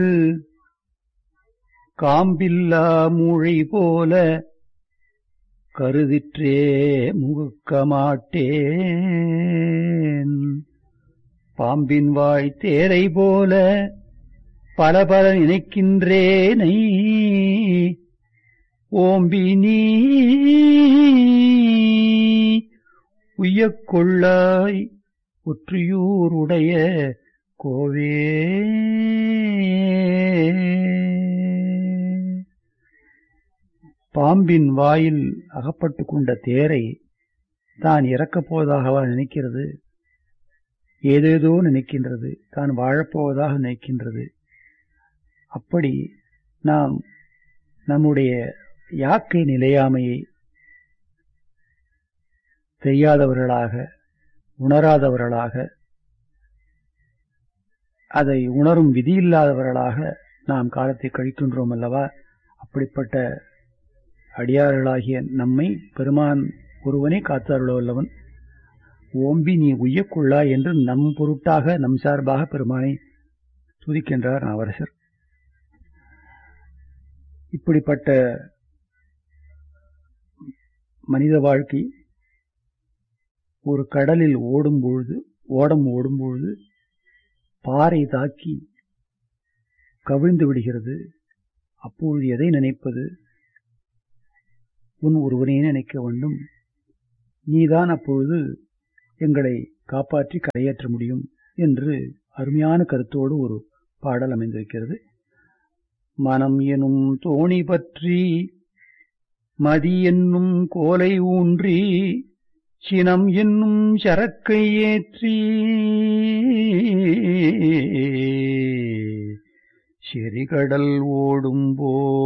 காம்பில்லா மூழை போல கருதிற்றே முகுக்க மாட்டேன் பாம்பின் வாய் தேரை போல பல பல நினைக்கின்றேனை ஓம்பி நீ உய்யக் கொள்ளாய் ஒற்றியூர் உடைய கோவே பாம்பின் வாயில் அகப்பட்டு கொண்ட தேரை தான் இறக்கப் போவதாகவா நினைக்கிறது ஏதேதோ நினைக்கின்றது தான் வாழப்போவதாக நினைக்கின்றது அப்படி நாம் நம்முடைய யாக்கை நிலையாமையை தெரியாதவர்களாக உணராதவர்களாக அதை உணரும் விதியில்லாதவர்களாக நாம் காலத்தை கழிக்கின்றோம் அல்லவா அப்படிப்பட்ட அடியார்களாகிய நம்மை பெருமான் ஒருவனே காத்தாருள வல்லவன் ஓம்பி நீ உய்யக்குள்ளா என்று நம் பொருட்டாக நம் சார்பாக பெருமானை துதிக்கின்றார் நாவரசர் இப்படிப்பட்ட மனித வாழ்க்கை ஒரு கடலில் ஓடும் பொழுது ஓடம் ஓடும் பொழுது பாறை தாக்கி கவிழ்ந்து விடுகிறது அப்பொழுது எதை நினைப்பது உன் ஒருவனே நினைக்க வேண்டும் நீதான் அப்பொழுது எங்களை காப்பாற்றி கரையேற்ற முடியும் என்று அருமையான கருத்தோடு ஒரு பாடல் அமைந்திருக்கிறது மனம் எனும் தோணி பற்றி மதி என்னும் கோலை ஊன்றி சினம் என்னும் சரக்கை ஏற்றி செறிகடல் ஓடும் போது